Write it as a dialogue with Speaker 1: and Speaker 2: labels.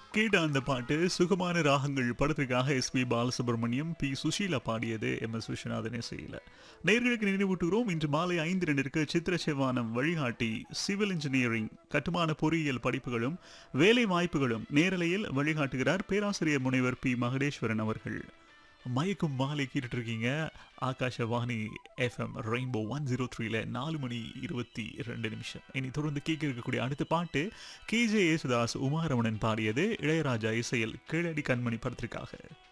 Speaker 1: கேட்ட அந்த பாட்டு சுகமான ராகங்கள் படத்திற்காக S P Balasubrahmanyam P Susheela பாடியது எம் எஸ் விஸ்வநாதன் இசையில் நேர்களுக்கு நினைவூட்டுகிறோம் இன்று மாலை ஐந்து ரெண்டிற்கு சித்திர செவ்வானம் வழிகாட்டி சிவில் இன்ஜினியரிங் கட்டுமான பொறியியல் படிப்புகளும் வேலை வாய்ப்புகளும் நேரலையில் வழிகாட்டுகிறார் பேராசிரியர் முனைவர் பி மகடேஸ்வரன் அவர்கள் மயக்கும் மாலை கேட்டுட்டு இருக்கீங்க Akashvani FM rainbow one zero த்ரீல நாலு மணி இருபத்தி ரெண்டு நிமிஷம் இனி தொடர்ந்து கேட்க இருக்கக்கூடிய அடுத்த பாட்டு கேஜே யேசுதாஸ் உமாரமணன் பாடியது இளையராஜா இசையில் கீழடி கண்மணி படத்திற்காக